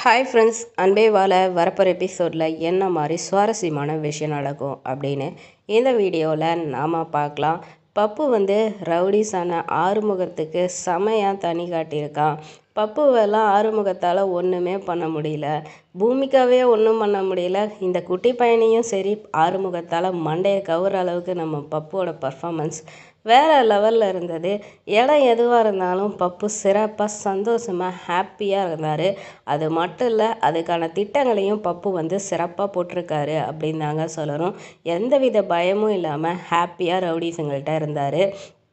hi friends அன்பே வாழ வரப்போகிற எபிசோடில் என்ன மாதிரி சுவாரஸ்யமான விஷயம் நடக்கும் அப்படின்னு இந்த வீடியோவில் நாம் பார்க்கலாம் பப்பு வந்து ரவுடிஸான ஆறுமுகத்துக்கு செமையாக தனி காட்டியிருக்கான் பப்புவெல்லாம் ஆறுமுகத்தால் ஒன்றுமே பண்ண முடியல பூமிக்காவே ஒன்றும் பண்ண முடியல இந்த குட்டி பையனையும் சரி ஆறுமுகத்தால் மண்டையை கவுற அளவுக்கு நம்ம பப்புவோட பர்ஃபாமன்ஸ் வேறு லெவலில் இருந்தது இடம் எதுவாக இருந்தாலும் பப்பு சிறப்பாக சந்தோஷமாக ஹாப்பியாக இருந்தார் அது மட்டும் இல்லை அதுக்கான திட்டங்களையும் பப்பு வந்து சிறப்பாக போட்டிருக்காரு அப்படின்னு தாங்க சொல்லணும் எந்தவித பயமும் இல்லாமல் ஹாப்பியாக ரவுடிஸுங்கள்ட்ட இருந்தார்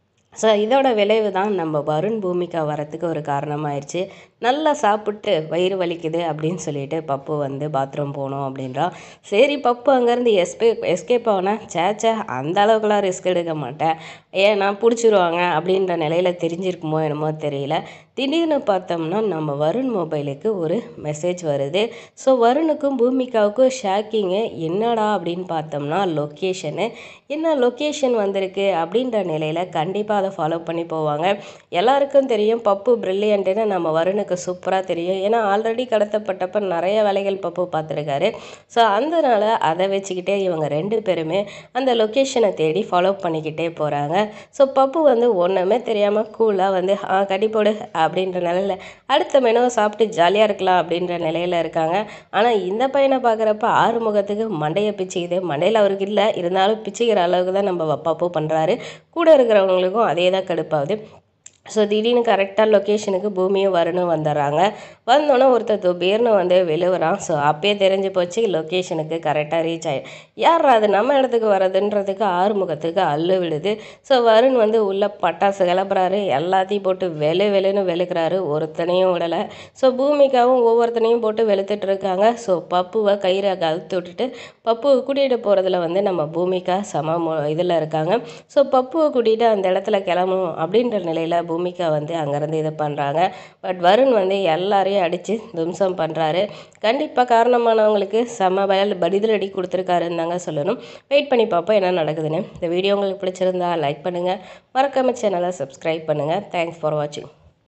ஸோ இதோட விளைவு தான் நம்ம வருண் பூமிகா வரத்துக்கு ஒரு காரணமாயிருச்சு நல்லா சாப்பிட்டு வயிறு வலிக்குது அப்படின்னு சொல்லிட்டு பப்பு வந்து பாத்ரூம் போகணும் அப்படின்றான் சரி பப்பு அங்கேருந்து எஸ்பே எஸ்கேப் ஆகுனா சேச்சே அந்த அளவுக்குலாம் ரிஸ்க் எடுக்க மாட்டேன் ஏன்னா பிடிச்சிருவாங்க அப்படின்ற நிலையில் தெரிஞ்சிருக்குமோ என்னமோ தெரியல திடீர்னு பார்த்தோம்னா நம்ம வருண் மொபைலுக்கு ஒரு மெசேஜ் வருது ஸோ வருணுக்கும் பூமிகாவுக்கும் ஷாக்கிங்கு என்னடா அப்படின்னு பார்த்தோம்னா லொக்கேஷனு என்ன லொக்கேஷன் வந்திருக்கு அப்படின்ற நிலையில் கண்டிப்பாக அதை ஃபாலோ பண்ணி போவாங்க எல்லாருக்கும் தெரியும் பப்பு ப்ரில்லியண்ட்டுன்னு நம்ம வருணுக்கு சூப்பராக தெரியும் ஏன்னா ஆல்ரெடி கடத்தப்பட்டப்ப நிறைய வேலைகள் பப்பு பார்த்துருக்காரு ஸோ அதனால அதை வச்சுக்கிட்டே இவங்க ரெண்டு பேருமே அந்த லொக்கேஷனை தேடி ஃபாலோ பண்ணிக்கிட்டே போகிறாங்க ஸோ பப்பு வந்து ஒன்றுமே தெரியாமல் கூலாக வந்து ஆ கடிப்போடு அப்படின்ற நிலையில் அடுத்த மெனுவை சாப்பிட்டு ஜாலியாக இருக்கலாம் அப்படின்ற நிலையில் இருக்காங்க ஆனால் இந்த பையனை பார்க்குறப்ப ஆறுமுகத்துக்கு மண்டையை பிச்சுக்குது மண்டையில் அவருக்கு இல்லை இருந்தாலும் பிச்சுக்கிற அளவுக்கு தான் நம்ம பப்பு பண்ணுறாரு கூட இருக்கிறவங்களுக்கும் அதே தான் கடுப்பாகுது ஸோ திடீர்னு கரெக்டாக லொக்கேஷனுக்கு பூமியும் வரணும் வந்துடுறாங்க வந்தோன்னே ஒருத்தர் துபீர்னு வந்து விழுவுறான் ஸோ அப்பயே தெரிஞ்சு போச்சு லொக்கேஷனுக்கு கரெக்டாக ரீச் ஆகி யார் அது நம்ம இடத்துக்கு வரதுன்றதுக்கு ஆறுமுகத்துக்கு அள்ளு விடுது ஸோ வருண் வந்து உள்ளே பட்டாசு கிளப்புறாரு எல்லாத்தையும் போட்டு வெளு வெளுன்னு வெளுக்கிறாரு ஒருத்தனையும் விடலை ஸோ பூமிக்காவும் ஒவ்வொருத்தனையும் போட்டு வெளுத்துட்டு இருக்காங்க ஸோ பப்புவை கயிறை கழுத்து விட்டுட்டு பப்புவை கூட்டிகிட்டு போகிறதுல வந்து நம்ம பூமிக்கா சம இதில் இருக்காங்க ஸோ பப்புவை கூட்டிகிட்டு அந்த இடத்துல கிளம்பணும் அப்படின்ற நிலையில் பூமிகா வந்து அங்கேருந்து இது பண்ணுறாங்க பட் வருண் வந்து எல்லாரையும் அடித்து தும்சம் பண்ணுறாரு கண்டிப்பாக காரணமானவங்களுக்கு செம பயல் பதிலடி கொடுத்துருக்காருன்னு தாங்க சொல்லணும் வெயிட் பண்ணி பார்ப்போம் என்ன நடக்குதுன்னு இந்த வீடியோ உங்களுக்கு பிடிச்சிருந்தா லைக் பண்ணுங்கள் மறக்காம சேனலை சப்ஸ்கிரைப் பண்ணுங்கள் தேங்க்ஸ் ஃபார் வாட்சிங்